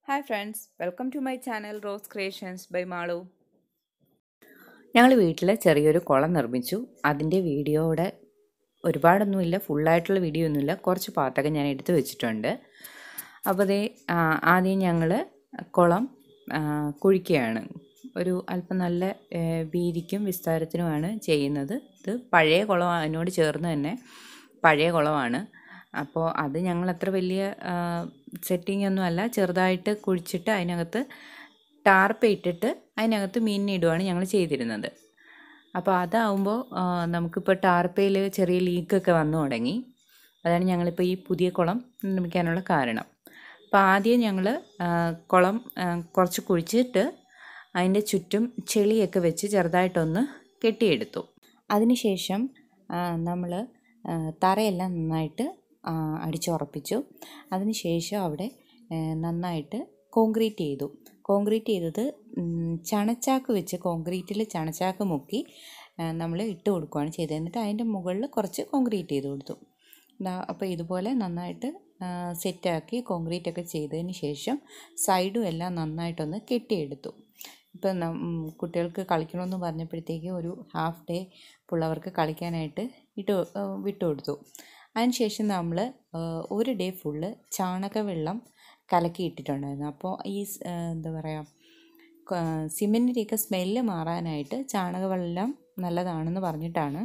hi friends welcome to my channel Rose Creations by Malu ഞങ്ങൾ വീട്ടിൽ ചെറിയൊരു കുളം നിർമ്മിച്ചു അതിൻ്റെ വീഡിയോയുടെ ഒരുപാടൊന്നുമില്ല ഫുള്ളായിട്ടുള്ള വീഡിയോ ഒന്നുമില്ല കുറച്ച് പാട്ടൊക്കെ ഞാൻ എടുത്തു വെച്ചിട്ടുണ്ട് അപ്പോൾ അതേ ആദ്യം ഞങ്ങൾ കുളം ആ, കുഴിക്കുകയാണ് ഒരു അല്പം നല്ല ഏ, വീതിക്കും വിസ്താരത്തിനുമാണ് ചെയ്യുന്നത് ഇത് പഴയ കുളം അതിനോട് ചേർന്ന് തന്നെ പഴയ കുളമാണ് അപ്പോൾ അത് ഞങ്ങൾ അത്ര വലിയ സെറ്റിംഗ് ഒന്നും അല്ല ചെറുതായിട്ട് കുഴിച്ചിട്ട് അതിനകത്ത് ടാർപ്പ് ഇട്ടിട്ട് അതിനകത്ത് മീനിനെ ഇടുകയാണ് ഞങ്ങൾ ചെയ്തിരുന്നത് അപ്പോൾ അതാവുമ്പോൾ നമുക്കിപ്പോൾ ടാർപ്പയിൽ ചെറിയ ലീക്കൊക്കെ വന്നു തുടങ്ങി അതാണ് ഞങ്ങളിപ്പോൾ ഈ പുതിയ കുളം നിർമ്മിക്കാനുള്ള കാരണം അപ്പോൾ ആദ്യം ഞങ്ങൾ കുളം ആ, കുറച്ച് കുഴിച്ചിട്ട് അതിൻ്റെ ചുറ്റും ചെളിയൊക്കെ വെച്ച് ചെറുതായിട്ടൊന്ന് കെട്ടിയെടുത്തു അതിനുശേഷം നമ്മൾ തറയെല്ലാം നന്നായിട്ട് ആ, അടിച്ചുറപ്പിച്ചു അതിനുശേഷം അവിടെ ആ, നന്നായിട്ട് കോൺക്രീറ്റ് ചെയ്തു കോൺക്രീറ്റ് ചെയ്തത് ഉം, ചണച്ചാക്ക് വെച്ച് കോൺക്രീറ്റിൽ ചണച്ചാക്ക് മുക്കി നമ്മൾ ഇട്ട് കൊടുക്കുകയാണ് ചെയ്തത് എന്നിട്ട് അതിൻ്റെ മുകളിൽ കുറച്ച് കോൺക്രീറ്റ് ചെയ്ത് കൊടുത്തു ദാ- അപ്പോൾ ഇതുപോലെ നന്നായിട്ട് സെറ്റാക്കി കോൺക്രീറ്റ് ഒക്കെ ചെയ്തതിന് ശേഷം സൈഡും എല്ലാം നന്നായിട്ടൊന്ന് കെട്ടിയെടുത്തു ഇപ്പം നം- ഉം, കുട്ടികൾക്ക് കളിക്കണമെന്ന് പറഞ്ഞപ്പോഴത്തേക്ക് ഒരു ഹാഫ് ഡേ പിള്ളവർക്ക് കളിക്കാനായിട്ട് ഇട്ട് ആ, വിട്ടു കൊടുത്തു അതിനുശേഷം നമ്മൾ ഒരു ഡേ ഫുള്ള് ചാണകവെള്ളം കലക്കി ഇട്ടിട്ടുണ്ടായിരുന്നു അപ്പോൾ ഈ സ്- ആ, എന്താ പറയുക സിമെൻറ്റിൻ്റെയൊക്കെ സ്മെല്ല് മാറാനായിട്ട് ചാണകവെള്ളം നല്ലതാണെന്ന് പറഞ്ഞിട്ടാണ്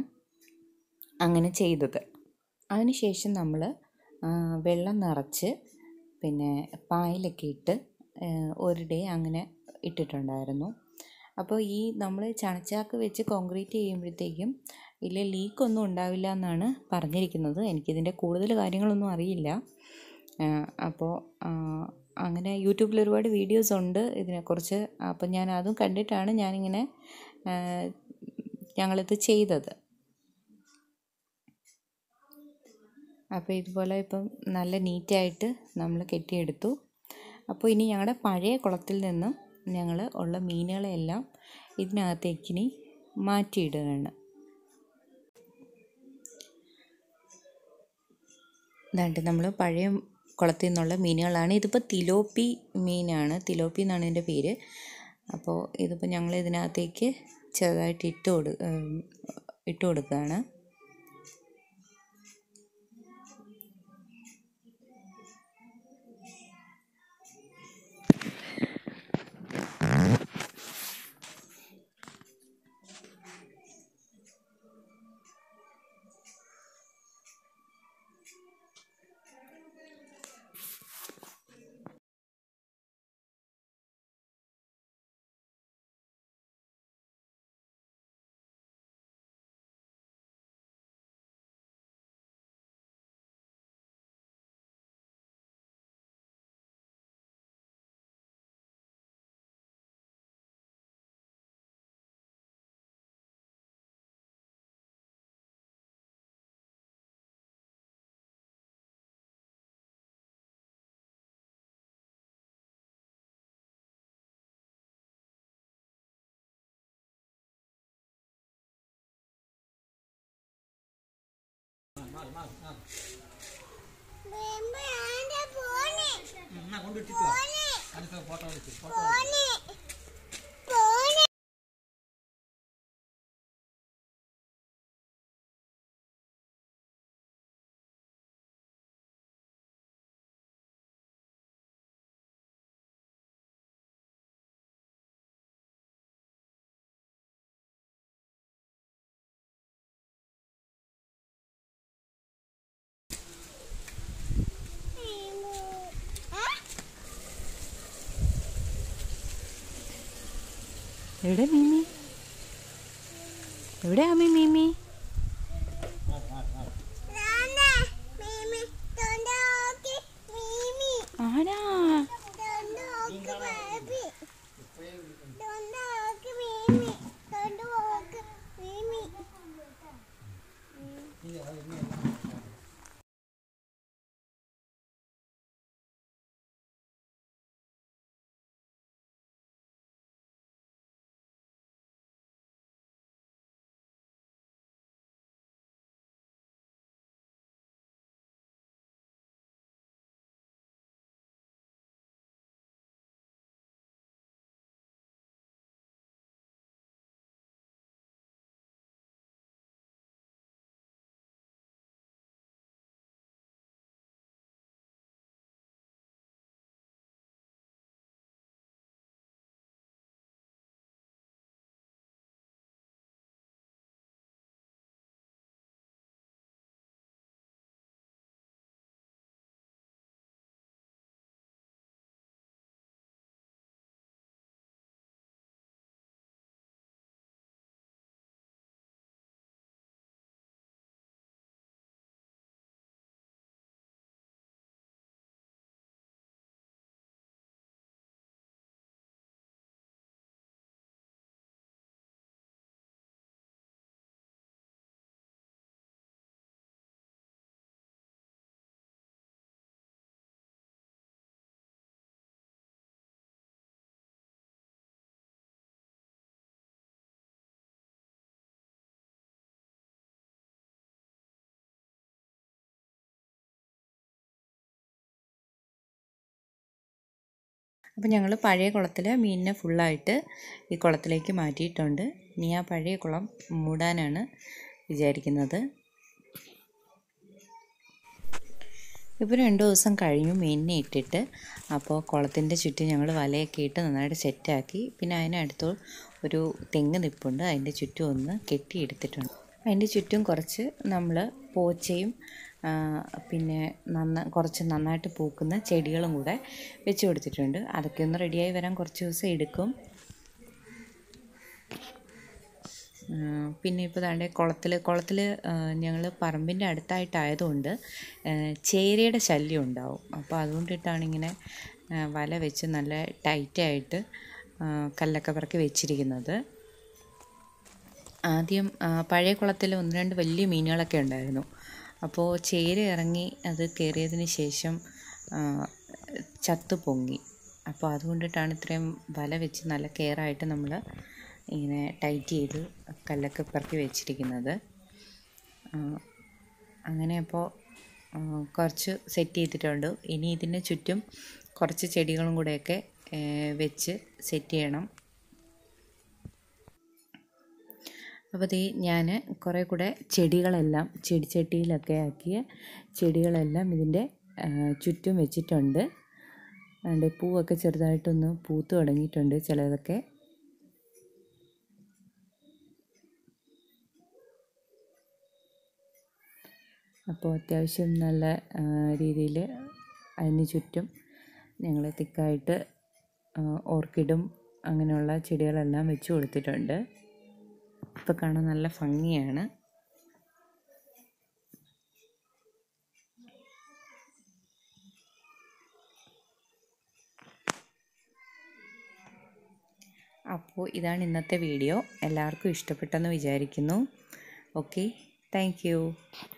അങ്ങനെ ചെയ്തത് അതിനുശേഷം നമ്മൾ വെള്ളം നിറച്ച് പിന്നെ പായലൊക്കെ ഇട്ട് ആ, ഒരു ഡേ അങ്ങനെ ഇട്ടിട്ടുണ്ടായിരുന്നു അപ്പോൾ ഈ നമ്മൾ ചണച്ചാക്ക് വെച്ച് കോൺക്രീറ്റ് ചെയ്യുമ്പോഴത്തേക്കും ഇതിൽ ലീക്കൊന്നും ഉണ്ടാവില്ല എന്നാണ് പറഞ്ഞിരിക്കുന്നത് എനിക്കിതിൻ്റെ കൂടുതൽ കാര്യങ്ങളൊന്നും അറിയില്ല ആ, അപ്പോൾ ആ, അങ്ങനെ യൂട്യൂബിൽ ഒരുപാട് വീഡിയോസ് ഉണ്ട് ഇതിനെക്കുറിച്ച് അപ്പോൾ ഞാൻ അതും കണ്ടിട്ടാണ് ഞാനിങ്ങനെ ആ, ഞങ്ങളിത് ചെയ്തത് അപ്പോൾ ഇതുപോലെ ഇപ്പം നല്ല നീറ്റായിട്ട് നമ്മൾ കെട്ടിയെടുത്തു അപ്പോൾ ഇനി ഞങ്ങളുടെ പഴയ കുളത്തിൽ നിന്നും ഞങ്ങൾ ഉള്ള മീനുകളെല്ലാം ഇതിനകത്തേക്ക് ഇനി മാറ്റിയിടുകയാണ് ഇതാണ്ട് നമ്മൾ പഴയ കുളത്തിൽ നിന്നുള്ള മീനുകളാണ് ഇതിപ്പോൾ തിലോപ്പി മീനാണ് തിലോപ്പി എന്നാണ് ഇതിൻ്റെ പേര് അപ്പോൾ ഇതിപ്പോൾ ഞങ്ങൾ ഇതിനകത്തേക്ക് ചെറുതായിട്ട് ഇട്ട് കൊടു ഉം, ഇട്ട് കൊടുക്കുകയാണ് എവിടെ മീമി എവിടെയാ അമ്മി മീമി ആരാ അപ്പോൾ ഞങ്ങൾ പഴയ കുളത്തിൽ മീനിനെ ഫുള്ളായിട്ട് ഈ കുളത്തിലേക്ക് മാറ്റിയിട്ടുണ്ട് ഇനി ആ പഴയ കുളം മൂടാനാണ് വിചാരിക്കുന്നത് ഇപ്പോൾ രണ്ട് ദിവസം കഴിഞ്ഞു മീനിനെ ഇട്ടിട്ട് അപ്പോൾ കുളത്തിൻ്റെ ചുറ്റും ഞങ്ങൾ വലയൊക്കെ ഇട്ട് നന്നായിട്ട് സെറ്റാക്കി പിന്നെ അതിനടുത്ത് ഒരു തെങ്ങ് നിപ്പുണ്ട് അതിൻ്റെ ചുറ്റും ഒന്ന് കെട്ടിയെടുത്തിട്ടുണ്ട് അതിൻ്റെ ചുറ്റും കുറച്ച് നമ്മൾ പോച്ചയും പിന്നെ നന്ന കുറച്ച് നന്നായിട്ട് പൂക്കുന്ന ചെടികളും കൂടെ വെച്ച് കൊടുത്തിട്ടുണ്ട് അതൊക്കെ ഒന്ന് റെഡിയായി വരാൻ കുറച്ച് ദിവസം എടുക്കും പിന്നെ ഇപ്പോൾ താണ്ടെ കുളത്തിൽ കുളത്തിൽ ഞങ്ങൾ പറമ്പിൻ്റെ അടുത്തായിട്ടായതുകൊണ്ട് ചേരയുടെ ശല്യം ഉണ്ടാവും അപ്പോൾ അതുകൊണ്ടിട്ടാണ് ഇങ്ങനെ വല വെച്ച് നല്ല ടൈറ്റായിട്ട് കല്ലൊക്കെ പറക്കി വെച്ചിരിക്കുന്നത് ആദ്യം പഴയ കുളത്തിൽ ഒന്ന് രണ്ട് വലിയ മീനുകളൊക്കെ ഉണ്ടായിരുന്നു അപ്പോൾ ചേര ഇറങ്ങി അത് കയറിയതിന് ശേഷം ചത്തു പൊങ്ങി അപ്പോൾ അതുകൊണ്ടിട്ടാണ് ഇത്രയും വല വെച്ച് നല്ല കെയറായിട്ട് നമ്മൾ ഇങ്ങനെ ടൈറ്റ് ചെയ്ത് കല്ലൊക്കെ പെറുക്കി വെച്ചിരിക്കുന്നത് അങ്ങനെ അപ്പോൾ കുറച്ച് സെറ്റ് ചെയ്തിട്ടുണ്ട് ഇനി ഇതിന് ചുറ്റും കുറച്ച് ചെടികളും കൂടെയൊക്കെ വെച്ച് സെറ്റ് ചെയ്യണം അപ്പോൾ ഈ ഞാൻ കുറേ കൂടെ ചെടികളെല്ലാം ചെടിച്ചട്ടിയിലൊക്കെ ആക്കിയ ചെടികളെല്ലാം ഇതിൻ്റെ ചുറ്റും വെച്ചിട്ടുണ്ട് അതുകൊണ്ട് പൂവൊക്കെ ചെറുതായിട്ടൊന്ന് പൂത്ത് തുടങ്ങിയിട്ടുണ്ട് ചിലതൊക്കെ അപ്പോൾ അത്യാവശ്യം നല്ല രീതിയിൽ അതിന് ചുറ്റും ഞങ്ങൾ തിക്കായിട്ട് ഓർക്കിഡും അങ്ങനെയുള്ള ചെടികളെല്ലാം വെച്ച് കൊടുത്തിട്ടുണ്ട് ഇപ്പോൾ കാണാൻ നല്ല ഭംഗിയാണ് അപ്പോൾ ഇതാണ് ഇന്നത്തെ വീഡിയോ എല്ലാവർക്കും ഇഷ്ടപ്പെട്ടെന്ന് വിചാരിക്കുന്നു ഓക്കെ താങ്ക്